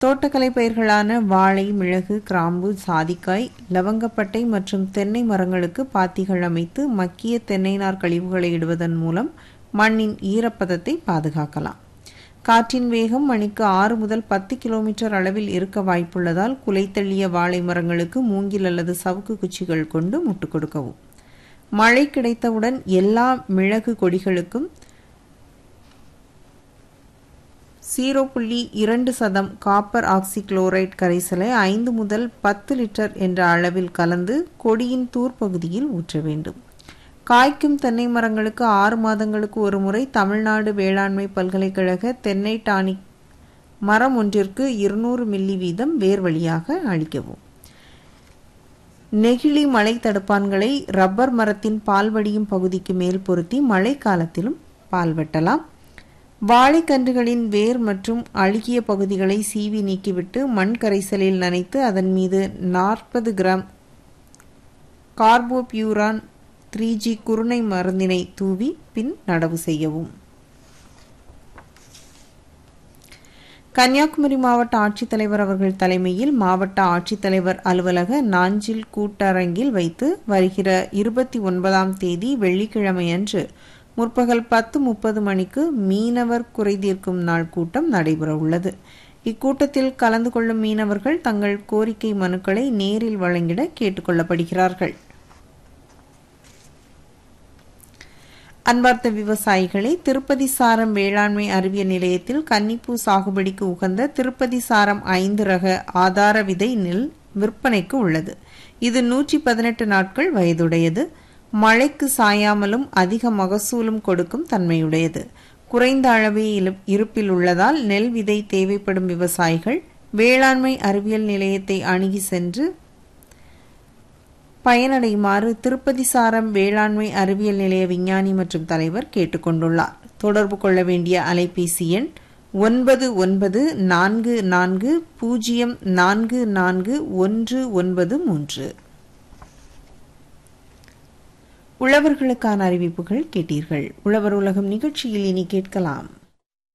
தோட்டக்கலை பயிர்களான வாழை மிளகு கிராம்பு சாதிக்காய் லவங்கப்பட்டை மற்றும் தென்னை மரங்களுக்கு பாத்திகள் அமைத்து மக்கிய தென்னை நார் கழிவுகளை இடுவதன் மூலம் மண்ணின் ஈரப்பதத்தை பாதுகாக்கலாம் காற்றின் வேகம் மணிக்கு ஆறு முதல் பத்து கிலோமீட்டர் அளவில் இருக்க வாய்ப்புள்ளதால் குலைத்தள்ளிய வாழை மரங்களுக்கு மூங்கில் அல்லது சவுக்கு குச்சிகள் கொண்டு முட்டு கொடுக்கவும் மழை கிடைத்தவுடன் எல்லா மிளகு கொடிகளுக்கும் ஜீரோ புள்ளி இரண்டு சதம் காப்பர் ஆக்சிக்ளோரைட் கரைசலை ஐந்து முதல் பத்து லிட்டர் என்ற அளவில் கலந்து கொடியின் தூர்ப்பகுதியில் ஊற்ற வேண்டும் காய்க்கும் தென்னை மரங்களுக்கு ஆறு மாதங்களுக்கு ஒரு முறை தமிழ்நாடு வேளாண்மை பல்கலைக்கழக தென்னை டானிக் மரம் ஒன்றிற்கு இருநூறு மில்லி வீதம் வேர் வழியாக அளிக்கவும் நெகிழி மழை தடுப்பான்களை ரப்பர் மரத்தின் பால் வடியும் பகுதிக்கு மேல் பொருத்தி மழை காலத்திலும் பால் வெட்டலாம் வாழைக்கன்றுகளின் வேர் மற்றும் அழுகிய பகுதிகளை சீவி நீக்கிவிட்டு மண் கரைசலில் நனைத்து அதன் மீது நாற்பது கிராம் கார்போபியூரான் த்ரீ ஜி குருணை மருந்தினை தூவி பின் நடவு செய்யவும் கன்னியாகுமரி மாவட்ட ஆட்சித்தலைவர் அவர்கள் தலைமையில் மாவட்ட ஆட்சித்தலைவர் அலுவலக நாஞ்சில் கூட்டரங்கில் வைத்து வருகிற இருபத்தி ஒன்பதாம் தேதி வெள்ளிக்கிழமை அன்று முற்பகல் பத்து முப்பது மணிக்கு மீனவர் குறைதீர்க்கும் நாள் கூட்டம் நடைபெற உள்ளது இக்கூட்டத்தில் கலந்து கொள்ளும் மீனவர்கள் தங்கள் கோரிக்கை மனுக்களை நேரில் வழங்கிட கேட்டுக்கொள்ளப்படுகிறார்கள் அன்பார்ந்த விவசாயிகளை திருப்பதி சாரம் வேளாண்மை அறிவியல் நிலையத்தில் கன்னிப்பூ சாகுபடிக்கு உகந்த திருப்பதி சாரம் ஐந்து ரக ஆதார விதை நெல் விற்பனைக்கு உள்ளது இது நூற்றி பதினெட்டு நாட்கள் வயதுடையது மழைக்கு சாயாமலும் அதிக மகசூலும் கொடுக்கும் தன்மையுடையது குறைந்த அளவே இருப்பில் உள்ளதால் நெல் விதை தேவைப்படும் விவசாயிகள் வேளாண்மை அறிவியல் நிலையத்தை அணுகி சென்று பயனடையுமாறு திருப்பதி சாரம் வேளாண்மை அறிவியல் நிலைய விஞ்ஞானி மற்றும் தலைவர் கேட்டுக்கொண்டுள்ளார் தொடர்பு கொள்ள வேண்டிய அலைபேசி எண் ஒன்பது ஒன்பது நான்கு நான்கு பூஜ்ஜியம் நான்கு நான்கு ஒன்று ஒன்பது மூன்று உழவர்களுக்கான அறிவிப்புகள் கேட்டீர்கள் உழவர் உலகம் நிகழ்ச்சியில் இனி கேட்கலாம்